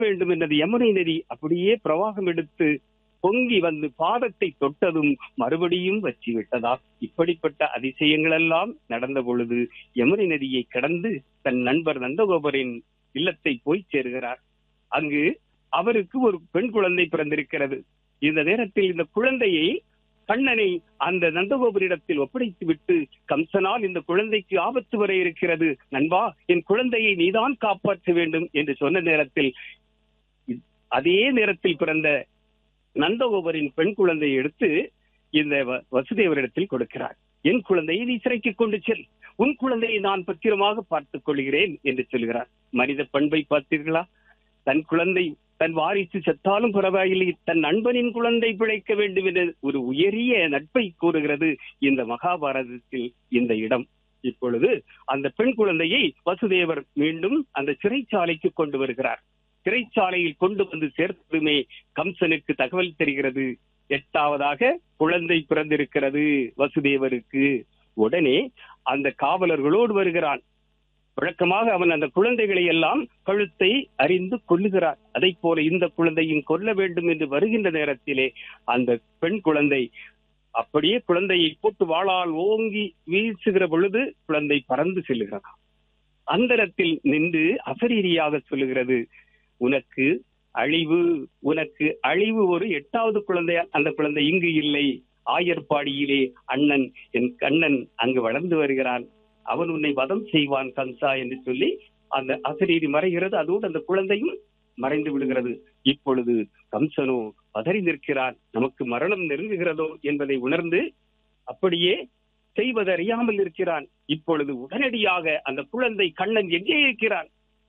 வேண்டும் என்றது யமுனை நதி அப்படியே பிரவாகம் எடுத்து பொங்கி வந்து பாதத்தை தொட்டதும் மறுபடியும் வச்சு விட்டதா இப்படிப்பட்ட அதிசயங்கள் எல்லாம் நடந்த பொழுது யமுனை நதியை கடந்து தன் நண்பர் நந்தகோபரின் இல்லத்தை போய் சேருகிறார் அங்கு அவருக்கு ஒரு பெண் குழந்தை பிறந்திருக்கிறது இந்த நேரத்தில் இந்த குழந்தையை கண்ணனை அந்த நந்தகோபுரிடத்தில் ஒப்படைத்து விட்டு கம்சனால் இந்த குழந்தைக்கு ஆபத்து வர இருக்கிறது நண்பா என் குழந்தையை நீதான் காப்பாற்ற வேண்டும் என்று சொன்ன நேரத்தில் அதே நேரத்தில் பிறந்த நந்தகோபரின் பெண் குழந்தையை எடுத்து இந்த வ- வசுதேவரிடத்தில் கொடுக்கிறார் என் குழந்தையை நீ சிறைக்கு கொண்டு செல் உன் குழந்தையை நான் பத்திரமாக பார்த்துக் கொள்கிறேன் என்று சொல்கிறார் மனித பண்பை பார்த்தீர்களா தன் குழந்தை தன் வாரிசு செத்தாலும் பரவாயில்லை தன் நண்பனின் குழந்தை பிழைக்க வேண்டும் என்ற ஒரு உயரிய நட்பை கூறுகிறது இந்த மகாபாரதத்தில் இந்த இடம் இப்பொழுது அந்த பெண் குழந்தையை வசுதேவர் மீண்டும் அந்த சிறைச்சாலைக்கு கொண்டு வருகிறார் சிறைச்சாலையில் கொண்டு வந்து சேர்த்ததுமே கம்சனுக்கு தகவல் தெரிகிறது எட்டாவதாக குழந்தை பிறந்திருக்கிறது வசுதேவருக்கு உடனே அந்த காவலர்களோடு வருகிறான் வழக்கமாக அவன் அந்த குழந்தைகளை எல்லாம் கழுத்தை அறிந்து கொல்லுகிறார் அதை போல இந்த குழந்தையும் கொல்ல வேண்டும் என்று வருகின்ற நேரத்திலே அந்த பெண் குழந்தை அப்படியே குழந்தையை போட்டு வாளால் ஓங்கி வீசுகிற பொழுது குழந்தை பறந்து செல்லுகிறார் அந்தரத்தில் நின்று அசரீரியாக சொல்லுகிறது உனக்கு அழிவு உனக்கு அழிவு ஒரு எட்டாவது குழந்தை அந்த குழந்தை இங்கு இல்லை ஆயர்பாடியிலே அண்ணன் என் கண்ணன் அங்கு வளர்ந்து வருகிறான் அவன் உன்னை வதம் செய்வான் கம்சா என்று சொல்லி அந்த அசரீரி மறைகிறது அதோடு அந்த குழந்தையும் மறைந்து விடுகிறது இப்பொழுது கம்சனோ பதறி நிற்கிறான் நமக்கு மரணம் நெருங்குகிறதோ என்பதை உணர்ந்து அப்படியே செய்வதறியாமல் இருக்கிறான் இப்பொழுது உடனடியாக அந்த குழந்தை கண்ணன் எங்கே இருக்கிறான்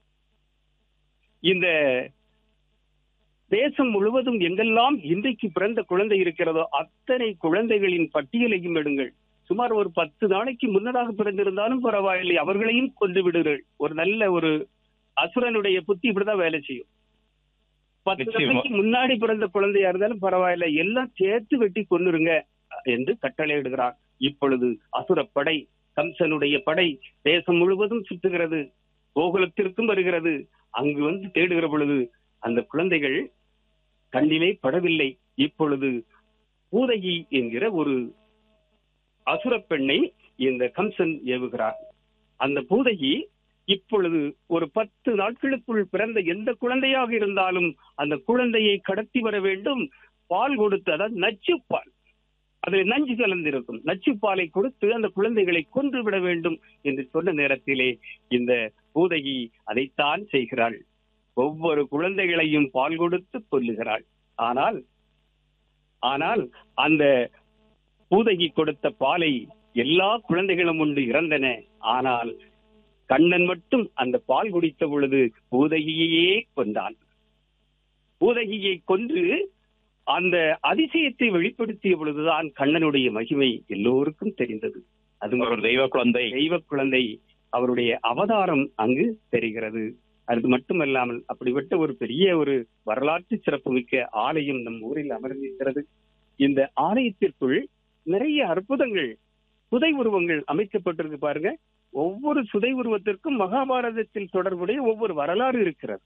இந்த தேசம் முழுவதும் எங்கெல்லாம் இன்றைக்கு பிறந்த குழந்தை இருக்கிறதோ அத்தனை குழந்தைகளின் பட்டியலையும் எடுங்கள் சுமார் ஒரு பத்து நாளைக்கு முன்னதாக பிறந்திருந்தாலும் பரவாயில்லை அவர்களையும் கொண்டு விடுங்கள் ஒரு நல்ல ஒரு அசுரனுடைய புத்தி இப்படிதான் வேலை செய்யும் பத்து நிச்சயமா. நாளைக்கு முன்னாடி பிறந்த குழந்தையா இருந்தாலும் பரவாயில்லை எல்லாம் சேர்த்து வெட்டி கொன்னுருங்க என்று கட்டளையிடுகிறார் இப்பொழுது அசுரப்படை கம்சனுடைய படை தேசம் முழுவதும் சுற்றுகிறது கோகுலத்திற்கும் வருகிறது அங்கு வந்து தேடுகிற பொழுது அந்த குழந்தைகள் கண்ணிலே படவில்லை இப்பொழுது பூதகி என்கிற ஒரு அசுர பெண்ணை இந்த கம்சன் ஏவுகிறார் அந்த பூதகி இப்பொழுது ஒரு பத்து நாட்களுக்குள் பிறந்த எந்த குழந்தையாக இருந்தாலும் அந்த குழந்தையை கடத்தி வர வேண்டும் பால் கொடுத்து அதாவது நச்சுப்பால் அதில் நஞ்சு கலந்திருக்கும் நச்சுப்பாலை கொடுத்து அந்த குழந்தைகளை கொன்று விட வேண்டும் என்று சொன்ன நேரத்திலே இந்த பூதகி அதைத்தான் செய்கிறாள் ஒவ்வொரு குழந்தைகளையும் பால் கொடுத்து கொல்லுகிறாள் ஆனால் ஆனால் அந்த பூதகி கொடுத்த பாலை எல்லா குழந்தைகளும் உண்டு இறந்தன ஆனால் கண்ணன் மட்டும் அந்த பால் குடித்த பொழுது பூதகியையே கொண்டான் பூதகியை கொன்று அந்த அதிசயத்தை வெளிப்படுத்திய பொழுதுதான் கண்ணனுடைய மகிமை எல்லோருக்கும் தெரிந்தது அது ஒரு தெய்வ குழந்தை தெய்வ குழந்தை அவருடைய அவதாரம் அங்கு தெரிகிறது அது மட்டுமல்லாமல் அப்படிப்பட்ட ஒரு பெரிய ஒரு வரலாற்று சிறப்புமிக்க ஆலயம் நம் ஊரில் அமர்ந்திருக்கிறது இந்த ஆலயத்திற்குள் நிறைய அற்புதங்கள் சுதை உருவங்கள் அமைக்கப்பட்டிருக்கு பாருங்க ஒவ்வொரு சுதை உருவத்திற்கும் மகாபாரதத்தில் தொடர்புடைய ஒவ்வொரு வரலாறு இருக்கிறது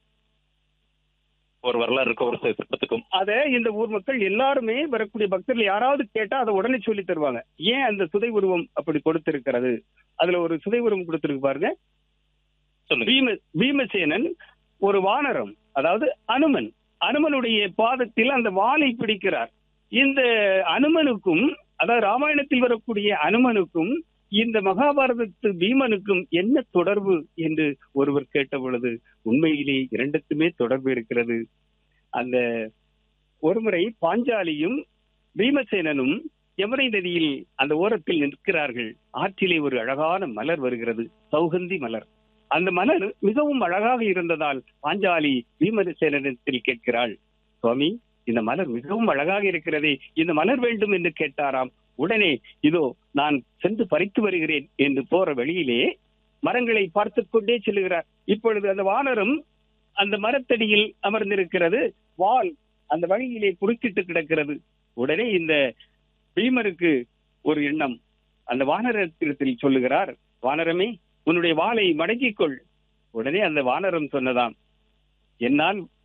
ஒரு வரலாறு இருக்கு ஒரு சிற்பத்துக்கும் அத இந்த ஊர் மக்கள் எல்லாருமே வரக்கூடிய பக்தர்கள் யாராவது கேட்டா அதை உடனே சொல்லி தருவாங்க ஏன் அந்த சுதை உருவம் அப்படி கொடுத்திருக்கிறது அதுல ஒரு சுதை உருவம் கொடுத்திருக்கு பாருங்க சொல்லுங்க பீம பீமசேனன் ஒரு வானரம் அதாவது அனுமன் அனுமனுடைய பாதத்தில் அந்த வாளை பிடிக்கிறார் இந்த அனுமனுக்கும் அதாவது ராமாயணத்தில் வரக்கூடிய அனுமனுக்கும் இந்த மகாபாரதத்து பீமனுக்கும் என்ன தொடர்பு என்று ஒருவர் கேட்ட பொழுது உண்மையிலே இரண்டுக்குமே தொடர்பு இருக்கிறது அந்த ஒருமுறை பாஞ்சாலியும் பீமசேனனும் யமுனை நதியில் அந்த ஓரத்தில் நிற்கிறார்கள் ஆற்றிலே ஒரு அழகான மலர் வருகிறது சௌகந்தி மலர் அந்த மலர் மிகவும் அழகாக இருந்ததால் பாஞ்சாலி பீமசேனத்தில் கேட்கிறாள் சுவாமி இந்த மலர் மிகவும் அழகாக இருக்கிறதே இந்த மலர் வேண்டும் என்று கேட்டாராம் உடனே இதோ நான் சென்று பறித்து வருகிறேன் என்று போற வழியிலே மரங்களை பார்த்து கொண்டே செல்லுகிறார் இப்பொழுது அந்த வானரம் அந்த மரத்தடியில் அமர்ந்திருக்கிறது வால் அந்த வழியிலே குறுக்கிட்டு கிடக்கிறது உடனே இந்த பீமருக்கு ஒரு எண்ணம் அந்த வானரத்தில் சொல்லுகிறார் வானரமே உன்னுடைய வாளை மடக்கிக் கொள் உடனே அந்த வானரம் சொன்னதாம் என்னால்